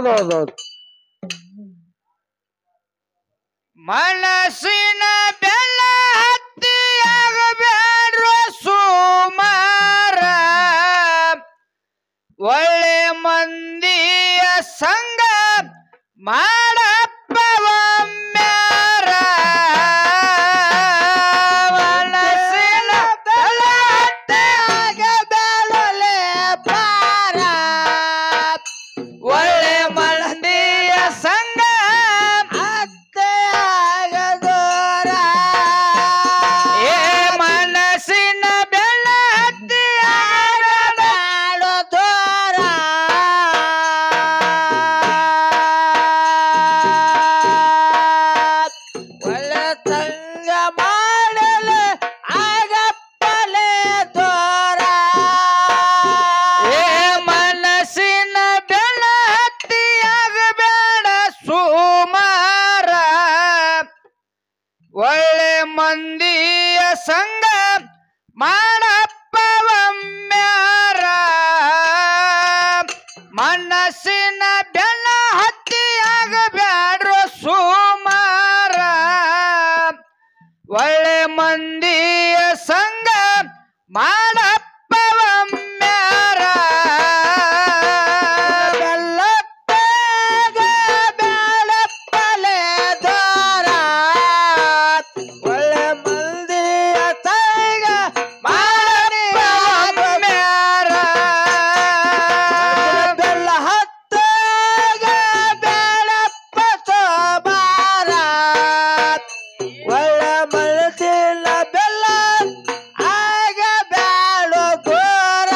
ಹೌದೌದೌದು ಮನಸ್ಸಿನ ಬೆಲ್ಲ ಹತ್ತಿಯಾಗಬೇಡ್ರು ಸುಮಾರ ಒಳ್ಳೆ ಮಂದಿಯ ಸಂಗ ಮಾಡಪ್ಪ ಒಮ್ಮ್ಯಾರ ಮನಸ್ಸಿನ ಬೆಲ್ಲ ಹತ್ತಿಯಾಗಬೇಡಲೆ ಪಾರ ಒಳ್ಳೆ ಮಂದಿಯ ಸಂಗ ಏ ಮನಸ್ಸಿನ ಬೆಲ್ಲ ಹತ್ತಿಯಾಗಬೇಡ ದೂರ ಒಳ್ಳೆ ತಂಗ ಮಾಡಲು ಆಗಪ್ಪಲೆ ತೋರ ಏ ಮನಸ್ಸಿನ ಬೆಲ್ಲ ಹತ್ತಿಯಾಗಬೇಡ ಸುಮಾರ ಒಳ್ಳೆ ಮಂದಿಯ ಸಂಗ ಮಾಡಪ್ಪ ಒಮ್ಮ್ಯಾರ ಮನಸ್ಸಿನ ಬೆಲ್ಲ ಹತ್ತಿಯಾಗಬೇಡ್ರು ಸುಮಾರ ಒಳ್ಳೆ ಮಂದಿಯ ಸಂಗ ಮಾಡಪ್ಪ ಒಮ್ಮ್ಯಾರ ಬೆಲ್ಲಪ್ಪಗ ಬೇಡಪ್ಪಲೆ ತೋರ ಒಳ್ಳೆ ಮಂದಿಯ ತಂಗ ಮಾಡಪ್ಪ ಒಮ್ಮ್ಯಾರ ಬೆಲ್ಲ ಹತ್ತಾಗ ಬೇಡಪ್ಪ ಸೋಮಾರ ಒಳ್ಳೆ ಮನಸ್ಸಿನ ಬೆಲ್ಲ ಆಗ ಬೇಡ ದೂರ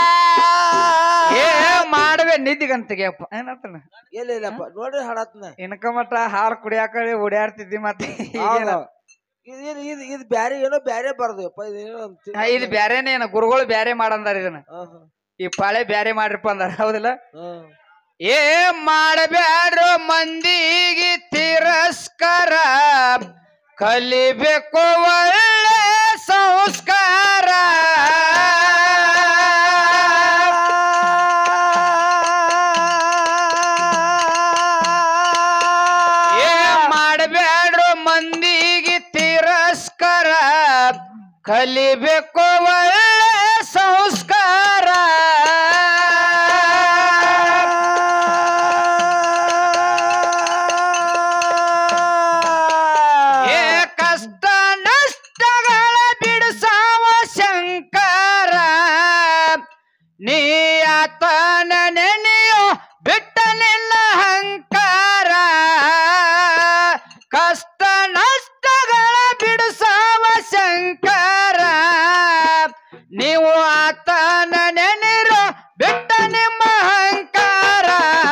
ಏ ಮಾಡವೆ ನಿದ್ದಿಗಂತಿಗೆಪ್ಪ ಏನಂತಾನ ಇಲ್ಲ ಇಲ್ಲಪ್ಪ ನೋಡ್ರಿ ಹಾಡತ್ನ ಇನ್ಕ ಮಟ್ಟ ಹಾಲು ಕುಡಿಯಾಕ ಓಡಾಡ್ತಿದ್ದಿ ಮತ್ತೆ ಹೌದು. ಇದು ಇದು ಇದು ಇದು ಬ್ಯಾರೆ ಏನೋ ಬ್ಯಾರೆ ಬರ್ದಪ್ಪ ಇದೇನೋ ಅಂತ ಹಾ, ಇದು ಬ್ಯಾರೇನೆ ಏನ ಗುರುಗಳು ಬ್ಯಾರೆ ಮಾಡಂದಾರ ಇದನ್ನ ಹಾ, ಹಾ, ಈ ಪಾಳೆ ಬ್ಯಾರೆ ಮಾಡ್ರಪ್ಪ ಅಂದಾರ ಹೌದಿಲ್ಲ ಹಾ. ಏ ಮಾಡಬ್ಯಾಡ್ರು ಮಂದಿಗೆ ತಿರಸ್ಕಾರ ಕಲಿಬೇಕು ಒಳ್ಳೆ ಸಂಸ್ಕಾರ ಏ ಮಾಡಬ್ಯಾಡ್ರು ಮಂದಿಗೆ ತಿರಸ್ಕಾರ ಕಲಿಬೇಕು ಒಳ್ಳೆ ಸಂಸ್ಕಾರ ಏ ಕಷ್ಟ ನಷ್ಟಗಳ ಬಿಡಿಸಾವ ಶಂಕರ ನೀ ಆತನ ನೆನೆಯೋ ಬಿಟ್ಟ ನಿನ್ನ ಹಂಕಾರ ಕಷ್ಟ ನಷ್ಟಗಳ ಬಿಡಿಸಾವ ಶಂಕರ ನೀವು ಆತನ ನೆನೆರೋ ಬಿಟ್ಟ ನಿಮ್ಮ ಅಹಂಕಾರ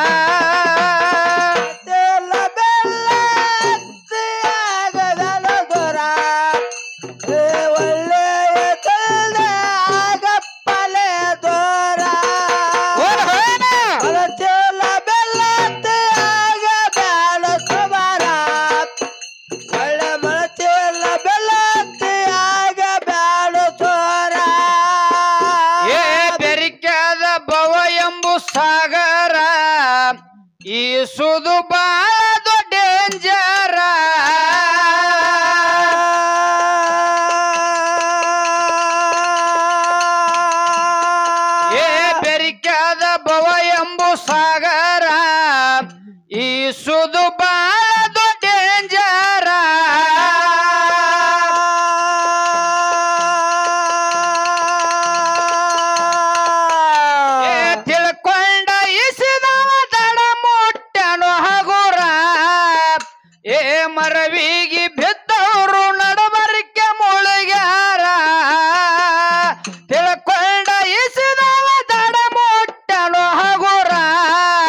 ತೆಲ್ಲ ಬೆಲ್ಲ ಹತ್ತಿಯಾಗದಲ ದೊರ. ಏ ಒಳ್ಳೆಯ ಕಲ್ದ ಆಗಪ್ಪಲೆ ದೊರ. ಓಡ್ ಹೋಗೋಣ. ಮನಸ್ಸೆಲ್ಲ ಬೆಲ್ಲ ಹತ್ತಿಯಾಗ ಬ್ಯಾಡ ಸುಮಾರ. ಒಳ್ಳೆ ಮನಸ್ಸೆಲ್ಲ ಬೆಲ್ಲ ಹತ್ತಿಯಾಗ ಬ್ಯಾಡ ಸೋರ. ಏ ಬೆರಿಕ್ಯಾದ ಭವ ಎಂಬು ಸಾಗರ ಈ ಸುದು ಬಾಳ ಡೇಂಜರ ಏ ಬೆರಿಕ್ಯಾದ ಭವ ಎಂಬು ಸಾಗರ ಈ ಸುದು ಬಾಳ ಡೇಂಜರ ಏ ತಿಳ್ಕೊಂಡ ಇಸಿದವ ದಡ ಮುಟ್ಟನು ಹಗುರ ಏ ಮರವಿಗಿ ಬಿದ್ದವರು ನಡಬರಿಕೆ ಮುಳುಗ್ಯಾರ ತಿಳ್ಕೊಂಡ ಇಸಿದವ ದಡ ಮುಟ್ಟನು ಹಗುರ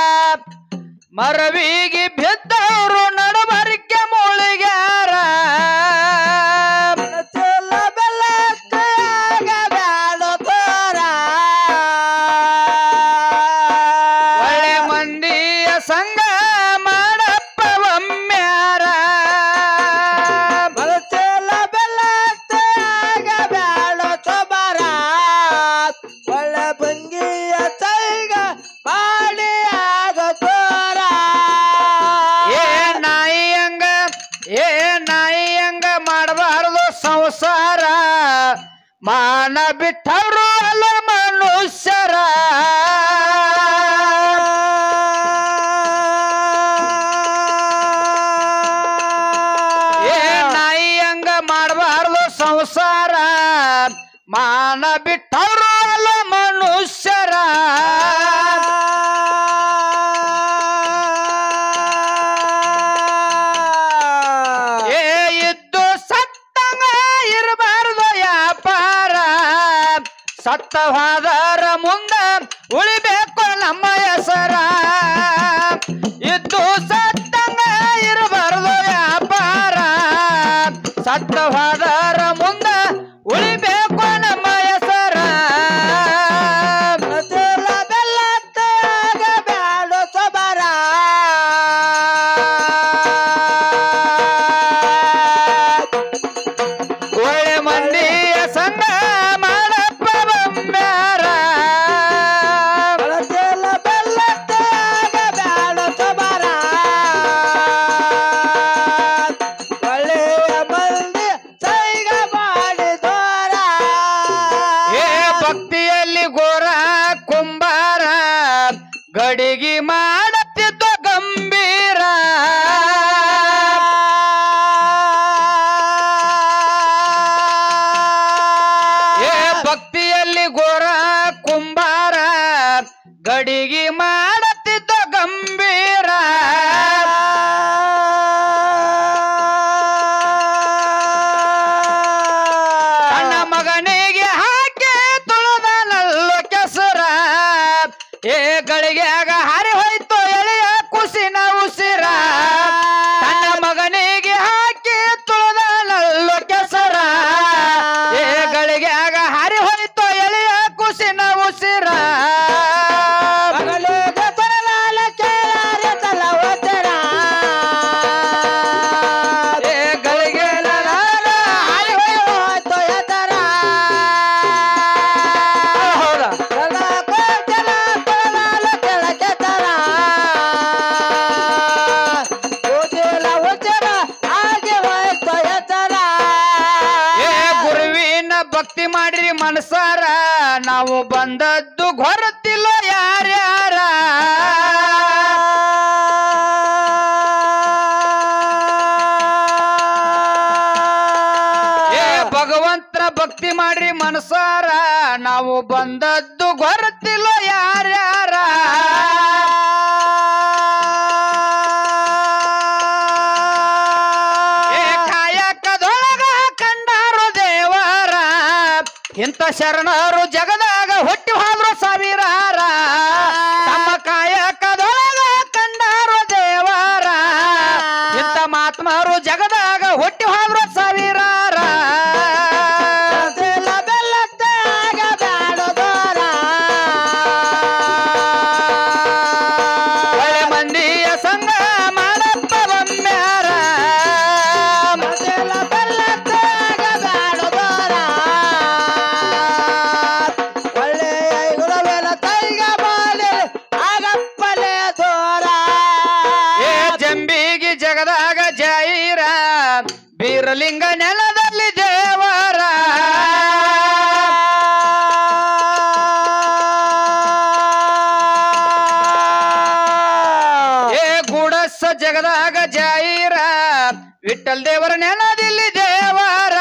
ಮಾನ ಬಿಟ್ಟವರು ಅಲ್ಲ ಮನುಷ್ಯರ ಏ ನಾಯಿ ಹಂಗ ಮಾಡಬಾರ್ದು ಸಂಸಾರ ಮಾನ ಬಿಟ್ಟವರು ಅಲ್ಲ ಮನುಷ್ಯರ ಏ ಇದ್ದು ಸತ್ತಂಗ ಇರಬಾರ್ದು ವ್ಯಾಪಾರ ಸತ್ತ ಹೋದರ ಮುಂದ ಉಳಿಬೇಕು ನಮ್ಮ ಹೆಸರ ಇದ್ದು ಸತ್ತಂಗ ಇರಬಾರ್ದು ವ್ಯಾಪಾರ ಸತ್ತ ಹೋದರ ಮುಂದ ಉಳಿಬೇಕು ನಮ್ಮ ಹೆಸರ ಮಧುರ ಬೆಲ್ಲತ್ತಾಗ ಬ್ಯಾಡೋ ಸೊಬರ ಒಳ್ಳೆ ಮಂದಿಯ ಸಂಗ ಮಾಡಪ್ಪ ಬಂಬ್ಯಾರ ಮಧುರ ಬೆಲ್ಲತ್ತಾಗ ಬ್ಯಾಡೋ ಸೊಬರ ಒಳ್ಳೆಯ ಮಂದಿ ಸೈಗ ಮಾಡಿದೋರ ಏ ಭಕ್ತಿಯಲ್ಲಿ ಗೋರ ಕುಂಬಾರ ಗಡಿಗೆ ಮಾಡುತ್ತಿದ್ದ ಗಂಭೀರ ಏ ಭಕ್ತಿಯಲ್ಲಿ ಗೋರ ಕುಂಬಾರ ಗಡಿಗೆ ಮಾಡುತ್ತಿದ್ದ ಗಂಭೀರ ತನ್ನ ಮಗನಿಗೆ ಹಾಕಿ ತುಳಿದ ನಲ್ಲು ಕೆಸರ ಏ ಗಳಿಗ್ಯಾಗ ಹಾರಿ ಹೋಯ್ತು ಎಳೆಯ ಕುಸಿನ ಉಸಿರ ತನ್ನ ಮಗನಿಗೆ ಹಾಕಿ ತುಳಿದ ನಲ್ಲು ಕೆಸರ ಏ ಗಳಿಗ್ಯಾಗ ಹಾರಿ ಹೋಯ್ತು ಎಳೆಯ ಕುಸಿನ ಉಸಿರ ಮಗಳಿಗೆ ತರಲಾಲ ಕೇಳಾರೆ ತಲ ಒತ್ತಡ ಏ ಗಳಿಗೆ ಹಾರಿ ಹೋಯ್ತು ಎತ್ತರ ಹೌದಾ ತಲ ಕೋಚಲ ತರಲಾಲ ಕೆಳಗೆ ತರ ಕೂದಿಲ ಉಚ್ಚರ ಹಾಗೆ ಹೋಯ್ತು ಎತ್ತರ ಏ ಗುರುವಿನ ಭಕ್ತಿ ಮಾಡ್ರಿ ಮನಸಾರ ನಾವು ಬಂದದ್ದು ಗೊತ್ತಿಲ್ಲ ಯಾರ್ಯಾರ ಏ ಭಗವಂತನ ಭಕ್ತಿ ಮಾಡ್ರಿ ಮನಸಾರ ನಾವು ಬಂದದ್ದು ಗೊತ್ತಿಲ್ಲ ಯಾರ್ಯಾರ ಏ ಕಾಯಕದೊಳಗ ಕಂಡಾರು ದೇವರ ಇಂಥ ಶರಣರು ಜಗದಾಗ ಹುಟ್ಟಿ ಹೋದ್ರು ಸಾವಿರಾರ ತಮ್ಮ ಕಾಯಕದೊಳಗ ಕಂಡಾರು ದೇವರ ಇಂಥ ಮಾತ್ಮರು ಜಗದಾಗ ಹುಟ್ಟಿ ಹೋದ್ರು ಸಾವಿರಾರ ಕೂದಿಲ ಬೆಲ್ಲತ್ತಾಗ ಬ್ಯಾಡೋ ದೂರ ಒಳ್ಳೆ ಮಂದಿಯ ಸಂಗ ಮಾಡಪ್ಪ ಬಮ್ಮ್ಯಾರ ಕೂದಿಲ ಬೆಲ್ಲತ್ತಾಗ ಬ್ಯಾಡೋ ದೂರ ಒಳ್ಳೆಯ ಗುರುವಿನ ಕೈಗ ಬಾಲಿ ಆಗಪ್ಪಲೆ ದೂರ ಏ ಜಂಬಿಗಿ ಜಗದಾಗ ಜಾಯಿರ ಬೀರಲಿಂಗ ನೆಲದಲ್ಲಿ ದೇವರ ಏ ಗುಡಸ ಜಗದಾಗ ಜಾಯಿರ ವಿಠಲ್ ದೇವರ ನೆಲದಲ್ಲಿ ದೇವರ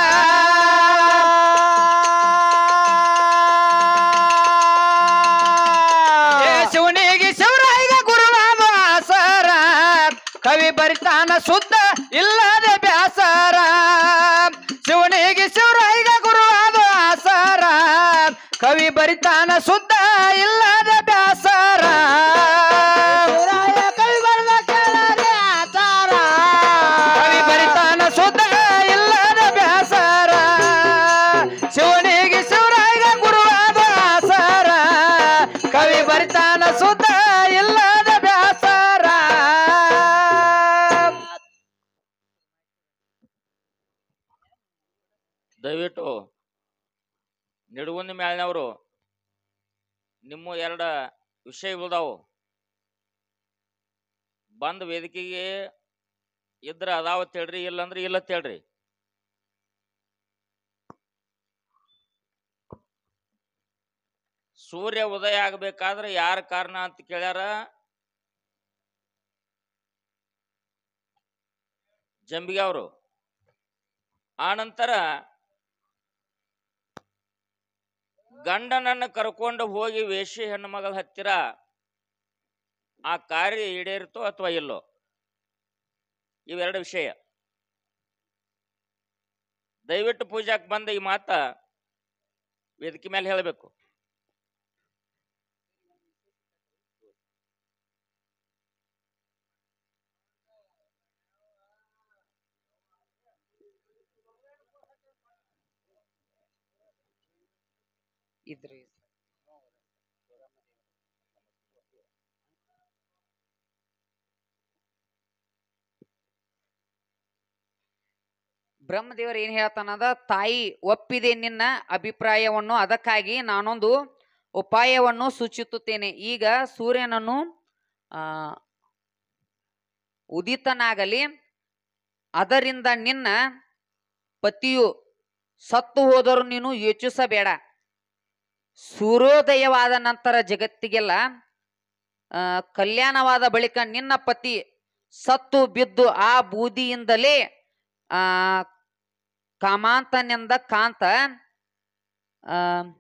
ಏ ಶಿವನಿಗೆ ಶಿವರಾಯಿಗ ಗುರುವಾದ ಆಸರ ಕವಿ ಬರಿತಾನ ಶುದ್ಧ ಇಲ್ಲದ ಬ್ಯಾಸರ ಶಿವನಿಗೆ ಶಿವರಾಯಿಗ ಗುರುವಾದ ಆಸರ ಕವಿ ಬರಿತಾನ ಶುದ್ಧ ಇಲ್ಲದ ಬ್ಯಾಸರ ಶಿವರಾಯ ಕೈ ಬರ್ದ ಕೇಳರೆ ಆಚಾರ ಕವಿ ಬರಿತಾನ ಶುದ್ಧ ಇಲ್ಲದ ಬ್ಯಾಸರ ಶಿವನಿಗೆ ಶಿವರಾಯಿಗ ಗುರುವಾದ ಆಸರ ಕವಿ ಬರಿತಾನ ಶುದ್ಧ ಇಲ್ಲದ ಬ್ಯಾಸರ ದಯವಿಟ್ಟು ನಿಡುಗುಂದಿ ಮ್ಯಾಲಿನವರು ನಿಮ್ಮ ಎರಡು ವಿಷಯ ಉಳ್ದಾವು ಬಂದ್ ವೇದಿಕೆಗೆ ಇದ್ರ ಅದಾವತ್ ಹೇಳ್ರಿ ಇಲ್ಲಂದ್ರೆ ಇಲ್ಲ ಹೇಳ್ರಿ ಸೂರ್ಯ ಉದಯ ಆಗ್ಬೇಕಾದ್ರೆ ಯಾರ ಕಾರಣ ಅಂತ ಕೇಳ್ಯಾರ ಜಂಬಿಗೆ ಅವರು ಆನಂತರ ಗಂಡನನ್ನು ಕರ್ಕೊಂಡು ಹೋಗಿ ವೇಷಿ ಹೆಣ್ಣು ಮಗಳ ಹತ್ತಿರ ಆ ಕಾರ್ಯ ಈಡೇರಿತೋ ಅಥವಾ ಇಲ್ಲೋ ಇವೆರಡು ವಿಷಯ ದಯವಿಟ್ಟು ಪೂಜಾಕ್ ಬಂದ ಈ ಮಾತ ವೇದಿಕೆ ಮೇಲೆ ಹೇಳಬೇಕು ಇದ್ರಿ ಬ್ರಹ್ಮದೇವರು ಏನ್ ಹೇಳ್ತಾನದ ತಾಯಿ ಒಪ್ಪಿದೆ ನಿನ್ನ ಅಭಿಪ್ರಾಯವನ್ನು ಅದಕ್ಕಾಗಿ ನಾನೊಂದು ಉಪಾಯವನ್ನು ಸೂಚಿಸುತ್ತೇನೆ ಈಗ ಸೂರ್ಯನನ್ನು ಆ ಉದಿತನಾಗಲಿ ಅದರಿಂದ ನಿನ್ನ ಪತಿಯು ಸತ್ತು ಹೋದರೂ ನೀನು ಯೋಚಿಸಬೇಡ ಸೂರ್ಯೋದಯವಾದ ನಂತರ ಜಗತ್ತಿಗೆಲ್ಲ ಆ, ಕಲ್ಯಾಣವಾದ ಬಳಿಕ ನಿನ್ನ ಪತಿ ಸತ್ತು ಬಿದ್ದು ಆ ಬೂದಿಯಿಂದಲೇ ಆ ಕಾಮಾಂತನಿಂದ ಕಾಂತ ಆ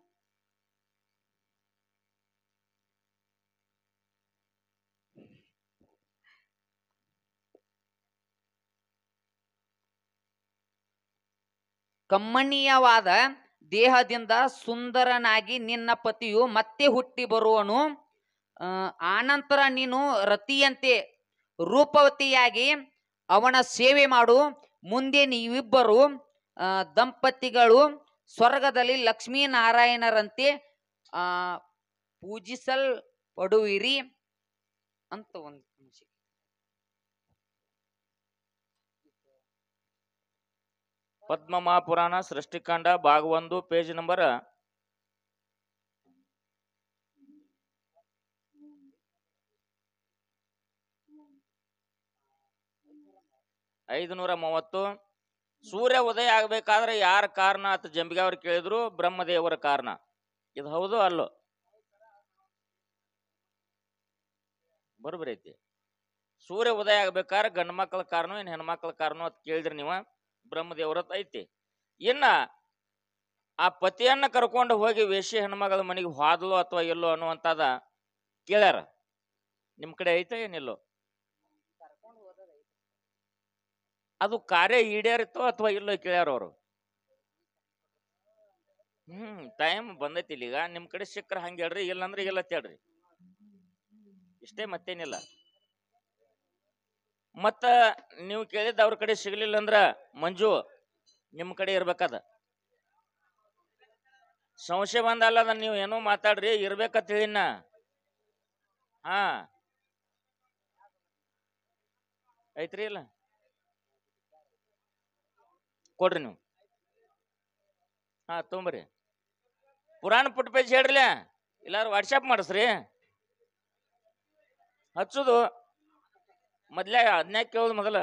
ಕಮ್ಮನೀಯವಾದ ದೇಹದಿಂದ ಸುಂದರನಾಗಿ ನಿನ್ನ ಪತಿಯು ಮತ್ತೆ ಹುಟ್ಟಿ ಬರುವನು ಆ, ಆನಂತರ ನೀನು ರತಿಯಂತೆ ರೂಪವತಿಯಾಗಿ ಅವನ ಸೇವೆ ಮಾಡು ಮುಂದೆ ನೀವಿಬ್ಬರು ಆ, ದಂಪತಿಗಳು ಸ್ವರ್ಗದಲ್ಲಿ ಲಕ್ಷ್ಮೀನಾರಾಯಣರಂತೆ ಆ ಪೂಜಿಸಲ್ಪಡುವಿರಿ ಅಂತ ಒಂದು ನಿಮಿಷ ಪದ್ಮ ಮಹಾಪುರಾಣ ಸೃಷ್ಟಿಕಾಂಡ ಭಾಗ ಒಂದು ಪೇಜ್ ನಂಬರ್ ಐದುನೂರ ಮೂವತ್ತು ಸೂರ್ಯ ಉದಯ ಆಗ್ಬೇಕಾದ್ರೆ ಯಾರ ಕಾರಣ ಅಂತ ಜಂಬಿಗೆ ಅವ್ರು ಕೇಳಿದ್ರು ಬ್ರಹ್ಮದೇವರ ಕಾರಣ ಇದು ಹೌದು ಅಲ್ಲೋ ಬರೋಬ್ಬರಿ ಐತಿ ಸೂರ್ಯ ಉದಯ ಆಗ್ಬೇಕಾದ್ರೆ ಗಂಡು ಮಕ್ಕಳ ಕಾರಣ ಏನು ಹೆಣ್ಮಕ್ಳ ಕಾರಣ ಅಂತ ಕೇಳಿದ್ರಿ ನೀವು ಬ್ರಹ್ಮದೇವ್ರತ್ ಐತಿ ಇನ್ನ ಆ ಪತಿಯನ್ನ ಕರ್ಕೊಂಡು ಹೋಗಿ ವೇಷಿ ಹೆಣ್ಮಗಳ ಮನೆಗೆ ಹೋದ್ಲು ಅಥವಾ ಇಲ್ಲೋ ಅನ್ನುವಂಥದ ಕೇಳ್ಯಾರ ನಿಮ್ ಕಡೆ ಐತೆ ಏನಿಲ್ಲೋ ಅದು ಕಾರ್ಯ ಈಡೇರಿತೋ ಅಥವಾ ಇಲ್ಲೋ ಕೇಳ್ಯಾರ ಅವರು ಹ್ಮ್ ಟೈಮ್ ಬಂದೈತಿ ಇಲ್ಲಿ ಈಗ ನಿಮ್ ಕಡೆ ಸಿಕ್ಕ್ರ ಹಂಗ ಹೇಳ್ರಿ ಇಲ್ಲಂದ್ರೆ ಇಲ್ಲ ಅಂತ ಹೇಳ್ರಿ ಇಷ್ಟೇ ಮತ್ತೇನಿಲ್ಲ ಮತ್ತ ನೀವು ಕೇಳಿದ ಅವ್ರ ಕಡೆ ಸಿಗ್ಲಿಲ್ಲ ಅಂದ್ರ ಮಂಜು ನಿಮ್ ಕಡೆ ಇರ್ಬೇಕದ ಸಂಶಯ ಬಂದಲ್ಲದ ನೀವು ಏನೋ ಮಾತಾಡ್ರಿ ಇರ್ಬೇಕಂತ ಹೇಳಿನ ಹಾ ಐತ್ರಿ ಇಲ್ಲ ಕೊಡ್ರಿ ನೀವು ಹಾ ತೊಂಬರಿ ಪುರಾಣ ಪುಟ್ ಪೇಜ್ ಹೇಳ್ರಲ್ಲ ಇಲ್ಲಾರು ವಾಟ್ಸಪ್ ಮಾಡಿಸ್ರಿ ಹಚ್ಚುದು ಮೊದ್ಲೇ ಹದಿನಾಲ್ಕು ಕೇಳೋದು ಮೊದಲ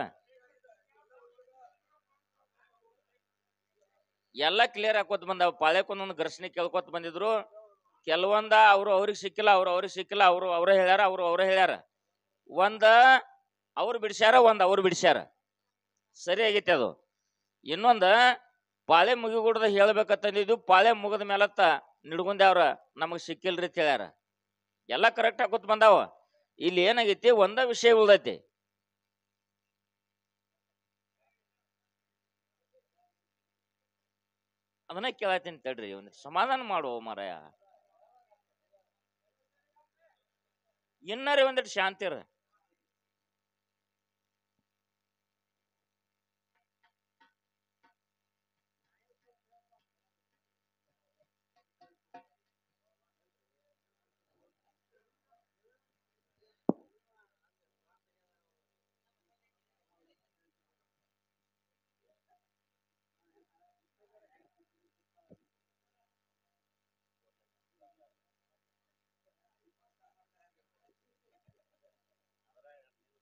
ಎಲ್ಲ ಕ್ಲಿಯರ್ ಹಾಕೋತ ಬಂದಾವ ಪಾಳ್ಯಕ್ಕೊಂದೊಂದು ಘರ್ಷಣೆ ಕೇಳ್ಕೊತ ಬಂದಿದ್ರು ಕೆಲವೊಂದ ಅವ್ರು ಅವ್ರಿಗೆ ಸಿಕ್ಕಿಲ್ಲ ಅವ್ರು ಅವ್ರಿಗೆ ಸಿಕ್ಕಿಲ್ಲ ಅವರು ಅವರೇ ಹೇಳ್ಯಾರ ಅವ್ರು ಅವರೇ ಹೇಳ್ಯಾರ ಒಂದ ಅವ್ರು ಬಿಡಿಸ್ಯಾರ ಒಂದ್ ಅವ್ರು ಬಿಡಿಸ್ಯಾರ ಸರಿ ಆಗೈತಿ ಅದು ಇನ್ನೊಂದ ಪಾಳೆ ಮುಗಿಗುಡ್ದ ಹೇಳ್ಬೇಕಂತಂದಿದ್ದು ಪಾಳೆ ಮುಗಿದ ಮೇಲತ್ತ ನಿಡ್ಗುಂದೆ ಅವ್ರ ನಮಗ್ ಸಿಕ್ಕಿಲ್ರಿ ಅಂತ ಹೇಳ್ಯಾರ ಎಲ್ಲ ಕರೆಕ್ಟ್ ಹಾಕೋತ ಬಂದಾವ ಇಲ್ಲಿ ಏನಾಗೈತಿ ಒಂದ ವಿಷಯ ಉಳ್ದೈತಿ ಅದನ್ನ ಕೇಳತ್ತೀನಿ ತಡ್ರಿ ಒಂದ್ ಸಮಾಧಾನ ಮಾಡುವ ಮಾರಾಯ ಇನ್ನರೇ ಒಂದಿಟ್ಟು ಶಾಂತಿ ಇರ